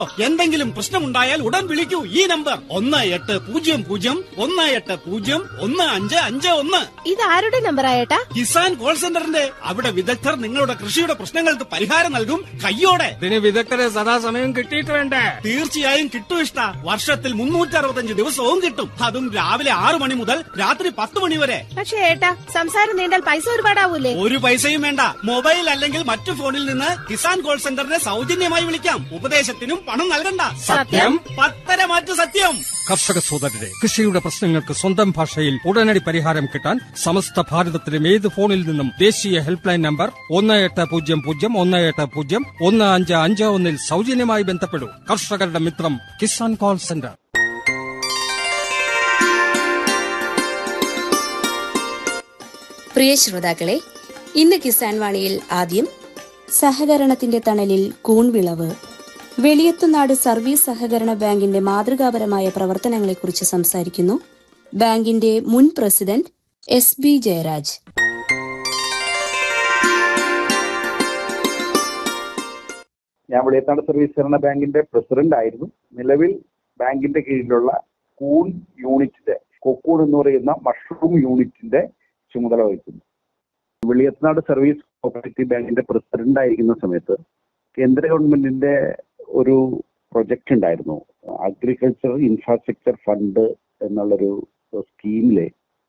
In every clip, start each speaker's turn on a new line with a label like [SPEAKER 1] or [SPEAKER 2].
[SPEAKER 1] എന്തെങ്കിലും പ്രശ്നമുണ്ടായാൽ ഉടൻ വിളിക്കൂ ഈ നമ്പർ ഒന്ന് എട്ട് പൂജ്യം പൂജ്യം ഒന്ന് എട്ട് പൂജ്യം ഒന്ന് അഞ്ച് അഞ്ച് ഒന്ന്
[SPEAKER 2] ഇത് ആരുടെ നമ്പറാ ഏട്ടാ
[SPEAKER 1] കിസാൻ കോൾ സെന്ററിന്റെ അവിടെ വിദഗ്ധർ നിങ്ങളുടെ കൃഷിയുടെ പ്രശ്നങ്ങൾക്ക് പരിഹാരം നൽകും കയ്യോടെ
[SPEAKER 3] ഇതിന് വിദഗ്ധരെ സദാസമയം കിട്ടിയിട്ട് വേണ്ടേ
[SPEAKER 1] തീർച്ചയായും കിട്ടും ഇഷ്ട വർഷത്തിൽ മുന്നൂറ്റി അറുപത്തഞ്ച് ദിവസവും കിട്ടും അതും രാവിലെ ആറു മണി മുതൽ രാത്രി പത്ത് മണി വരെ
[SPEAKER 2] പക്ഷേ ഏട്ടാ സംസാരം നീണ്ടാൽ പൈസ ഒരുപാടാവൂലേ
[SPEAKER 1] ഒരു പൈസയും വേണ്ട മൊബൈൽ അല്ലെങ്കിൽ മറ്റു ഫോണിൽ നിന്ന് കിസാൻ കോൾ സെന്ററിനെ സൗജന്യമായി വിളിക്കാം ഉപദേശത്തിനും പണം നൽകണ്ട
[SPEAKER 2] സത്യം?
[SPEAKER 1] പത്തര മാറ്റു സത്യം
[SPEAKER 3] കർഷക സോദരരെ കൃഷിയുടെ പ്രശ്നങ്ങൾക്ക് സ്വന്തം ഭാഷയിൽ ഉടനടി പരിഹാരം കിട്ടാൻ സമസ്ത ഭാരതത്തിലും ഏത് ഫോണിൽ നിന്നും ദേശീയ ഹെൽപ്പ് ലൈൻ നമ്പർ ഒന്ന് എട്ട് പൂജ്യം പൂജ്യം ഒന്ന് എട്ട് പൂജ്യം ഒന്ന് അഞ്ച് അഞ്ച് ഒന്നിൽ സൗജന്യമായി ബന്ധപ്പെടൂ കർഷകരുടെ മിത്രം കിസാൻ കോൾ സെന്റർ
[SPEAKER 4] പ്രിയ ശ്രോതാക്കളെ ഇന്ന് കിസാൻ വാണിയിൽ ആദ്യം സഹകരണത്തിന്റെ തണലിൽ കൂൺവിളവ് വെളിയത്തുനാട് സർവീസ് സഹകരണ ബാങ്കിന്റെ മാതൃകാപരമായ പ്രവർത്തനങ്ങളെക്കുറിച്ച് സംസാരിക്കുന്നു ബാങ്കിന്റെ മുൻ പ്രസിഡന്റ് എസ് ബി ജയരാജ്
[SPEAKER 5] ഞാൻ വെളിയത്താട് സർവീസ് സഹകരണ ബാങ്കിന്റെ പ്രസിഡന്റ് ആയിരുന്നു നിലവിൽ ബാങ്കിന്റെ കീഴിലുള്ള കൂൺ യൂണിറ്റിന്റെ കൊക്കൂൺ എന്ന് പറയുന്ന മഷ്റൂം യൂണിറ്റിന്റെ ചുമതല വഹിക്കുന്നു വെളിയത്തനാട് സർവീസ് കോപ്പറേറ്റീവ് ബാങ്കിന്റെ പ്രസിഡന്റ് ആയിരിക്കുന്ന സമയത്ത് കേന്ദ്ര ഗവൺമെന്റിന്റെ ഒരു പ്രൊജക്ട് ഉണ്ടായിരുന്നു അഗ്രികൾച്ചർ ഇൻഫ്രാസ്ട്രക്ചർ ഫണ്ട് എന്നുള്ളൊരു സ്കീമില്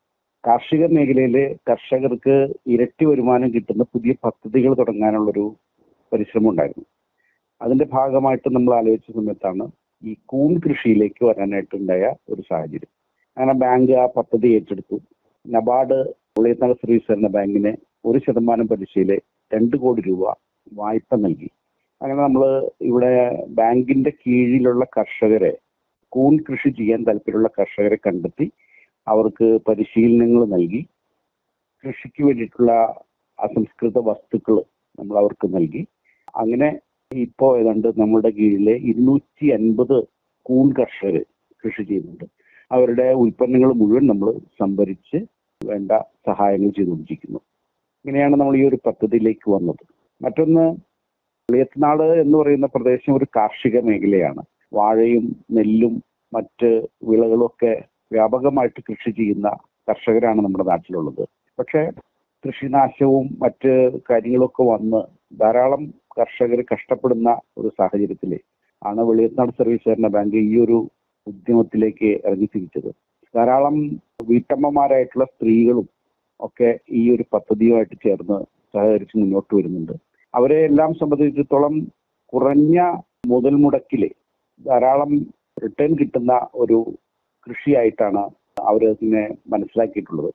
[SPEAKER 5] കാർഷിക മേഖലയിലെ കർഷകർക്ക് ഇരട്ടി വരുമാനം കിട്ടുന്ന പുതിയ പദ്ധതികൾ തുടങ്ങാനുള്ളൊരു പരിശ്രമം ഉണ്ടായിരുന്നു അതിന്റെ ഭാഗമായിട്ട് നമ്മൾ ആലോചിച്ച സമയത്താണ് ഈ കൂൺ കൃഷിയിലേക്ക് വരാനായിട്ടുണ്ടായ ഒരു സാഹചര്യം അങ്ങനെ ബാങ്ക് ആ പദ്ധതി ഏറ്റെടുത്തു നബാർഡ് ഉള്ളിയത്തല സർവീസ് എന്ന ബാങ്കിന് ഒരു ശതമാനം പലിശയിൽ രണ്ട് കോടി രൂപ വായ്പ നൽകി അങ്ങനെ നമ്മൾ ഇവിടെ ബാങ്കിന്റെ കീഴിലുള്ള കർഷകരെ കൂൺ കൃഷി ചെയ്യാൻ താല്പര്യമുള്ള കർഷകരെ കണ്ടെത്തി അവർക്ക് പരിശീലനങ്ങൾ നൽകി കൃഷിക്ക് വേണ്ടിയിട്ടുള്ള അസംസ്കൃത വസ്തുക്കൾ നമ്മൾ അവർക്ക് നൽകി അങ്ങനെ ഇപ്പോൾ ഏതാണ്ട് നമ്മുടെ കീഴിലെ ഇരുന്നൂറ്റി അൻപത് കൂൺ കർഷകർ കൃഷി ചെയ്യുന്നുണ്ട് അവരുടെ ഉൽപ്പന്നങ്ങൾ മുഴുവൻ നമ്മൾ സംഭരിച്ച് വേണ്ട സഹായങ്ങൾ ചെയ്തുകൊണ്ടിരിക്കുന്നു ഇങ്ങനെയാണ് നമ്മൾ ഈ ഒരു പദ്ധതിയിലേക്ക് വന്നത് മറ്റൊന്ന് വെളിയത്തുനാട് എന്ന് പറയുന്ന പ്രദേശം ഒരു കാർഷിക മേഖലയാണ് വാഴയും നെല്ലും മറ്റ് വിളകളും ഒക്കെ വ്യാപകമായിട്ട് കൃഷി ചെയ്യുന്ന കർഷകരാണ് നമ്മുടെ നാട്ടിലുള്ളത് പക്ഷേ കൃഷിനാശവും മറ്റ് കാര്യങ്ങളൊക്കെ വന്ന് ധാരാളം കർഷകർ കഷ്ടപ്പെടുന്ന ഒരു സാഹചര്യത്തിൽ ആണ് വെളിയത്നാട് സർവീസ് സഹകരണ ബാങ്ക് ഈ ഒരു ഉദ്യമത്തിലേക്ക് ഇറങ്ങി തിരിച്ചത് ധാരാളം വീട്ടമ്മമാരായിട്ടുള്ള സ്ത്രീകളും ഒക്കെ ഈ ഒരു പദ്ധതിയുമായിട്ട് ചേർന്ന് സഹകരിച്ച് മുന്നോട്ട് വരുന്നുണ്ട് അവരെ എല്ലാം സംബന്ധിച്ചിടത്തോളം കുറഞ്ഞ മുതൽ മുടക്കില് ധാരാളം റിട്ടേൺ കിട്ടുന്ന ഒരു കൃഷിയായിട്ടാണ് അവരതിനെ മനസ്സിലാക്കിയിട്ടുള്ളത്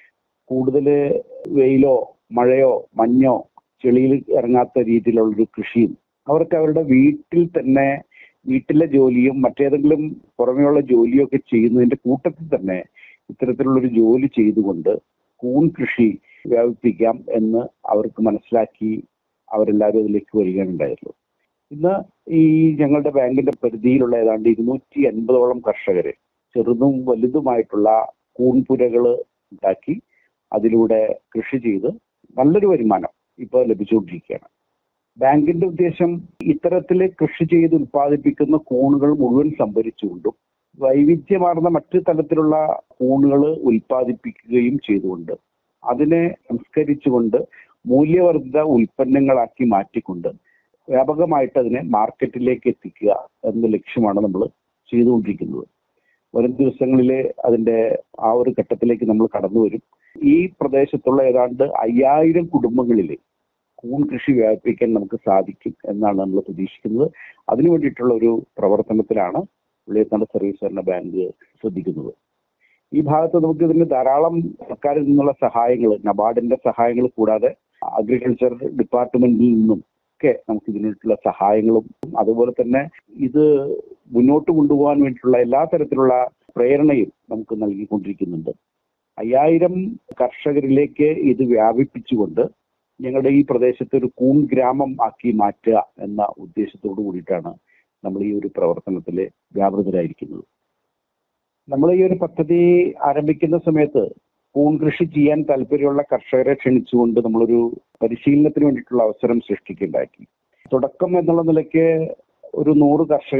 [SPEAKER 5] കൂടുതൽ വെയിലോ മഴയോ മഞ്ഞോ ചെളിയിൽ ഇറങ്ങാത്ത രീതിയിലുള്ളൊരു കൃഷിയും അവർക്ക് അവരുടെ വീട്ടിൽ തന്നെ വീട്ടിലെ ജോലിയും മറ്റേതെങ്കിലും പുറമെയുള്ള ജോലിയും ഒക്കെ ചെയ്യുന്നതിന്റെ കൂട്ടത്തിൽ തന്നെ ഇത്തരത്തിലുള്ളൊരു ജോലി ചെയ്തുകൊണ്ട് കൂൺ കൃഷി വ്യാപിപ്പിക്കാം എന്ന് അവർക്ക് മനസ്സിലാക്കി അവരെല്ലാവരും അതിലേക്ക് വരികയാണുണ്ടായുള്ളൂ ഇന്ന് ഈ ഞങ്ങളുടെ ബാങ്കിന്റെ പരിധിയിലുള്ള ഏതാണ്ട് ഇരുന്നൂറ്റി അൻപതോളം കർഷകര് ചെറുതും വലുതുമായിട്ടുള്ള കൂൺപുരകൾ ഉണ്ടാക്കി അതിലൂടെ കൃഷി ചെയ്ത് നല്ലൊരു വരുമാനം ഇപ്പോൾ ലഭിച്ചുകൊണ്ടിരിക്കുകയാണ് ബാങ്കിന്റെ ഉദ്ദേശം ഇത്തരത്തില് കൃഷി ചെയ്ത് ഉൽപ്പാദിപ്പിക്കുന്ന കൂണുകൾ മുഴുവൻ സംഭരിച്ചുകൊണ്ടും വൈവിധ്യമാർന്ന മറ്റു തലത്തിലുള്ള കൂണുകൾ ഉൽപ്പാദിപ്പിക്കുകയും ചെയ്തുകൊണ്ട് അതിനെ സംസ്കരിച്ചുകൊണ്ട് മൂല്യവർദ്ധിത ഉൽപ്പന്നങ്ങളാക്കി മാറ്റിക്കൊണ്ട് വ്യാപകമായിട്ട് അതിനെ മാർക്കറ്റിലേക്ക് എത്തിക്കുക എന്ന ലക്ഷ്യമാണ് നമ്മൾ ചെയ്തുകൊണ്ടിരിക്കുന്നത് വരും ദിവസങ്ങളിൽ അതിന്റെ ആ ഒരു ഘട്ടത്തിലേക്ക് നമ്മൾ കടന്നു വരും ഈ പ്രദേശത്തുള്ള ഏതാണ്ട് അയ്യായിരം കുടുംബങ്ങളിൽ കൂൺ കൃഷി വ്യാപിപ്പിക്കാൻ നമുക്ക് സാധിക്കും എന്നാണ് നമ്മൾ പ്രതീക്ഷിക്കുന്നത് അതിനു വേണ്ടിയിട്ടുള്ള ഒരു പ്രവർത്തനത്തിലാണ് വെളിയത്താണ്ട് സർവീസ് സഹകരണ ബാങ്ക് ശ്രദ്ധിക്കുന്നത് ഈ ഭാഗത്ത് നമുക്ക് ഇതിന് ധാരാളം സർക്കാരിൽ നിന്നുള്ള സഹായങ്ങൾ നബാർഡിന്റെ സഹായങ്ങൾ കൂടാതെ അഗ്രികൾച്ചർ ഡിപ്പാർട്ട്മെന്റിൽ നിന്നും ഒക്കെ നമുക്ക് ഇതിനുള്ള സഹായങ്ങളും അതുപോലെ തന്നെ ഇത് മുന്നോട്ട് കൊണ്ടുപോകാൻ വേണ്ടിയിട്ടുള്ള എല്ലാ തരത്തിലുള്ള പ്രേരണയും നമുക്ക് നൽകിക്കൊണ്ടിരിക്കുന്നുണ്ട് അയ്യായിരം കർഷകരിലേക്ക് ഇത് വ്യാപിപ്പിച്ചുകൊണ്ട് ഞങ്ങളുടെ ഈ പ്രദേശത്തെ ഒരു കൂൺ ഗ്രാമം ആക്കി മാറ്റുക എന്ന ഉദ്ദേശത്തോടു കൂടിയിട്ടാണ് നമ്മൾ ഈ ഒരു പ്രവർത്തനത്തിൽ വ്യാപൃതരായിരിക്കുന്നത് നമ്മൾ ഈ ഒരു പദ്ധതി ആരംഭിക്കുന്ന സമയത്ത് കൂൺ കൃഷി ചെയ്യാൻ താല്പര്യമുള്ള കർഷകരെ ക്ഷണിച്ചുകൊണ്ട് നമ്മളൊരു പരിശീലനത്തിന് വേണ്ടിയിട്ടുള്ള അവസരം സൃഷ്ടിക്കുകയുണ്ടാക്കി തുടക്കം എന്നുള്ള നിലയ്ക്ക് ഒരു നൂറ് കർഷക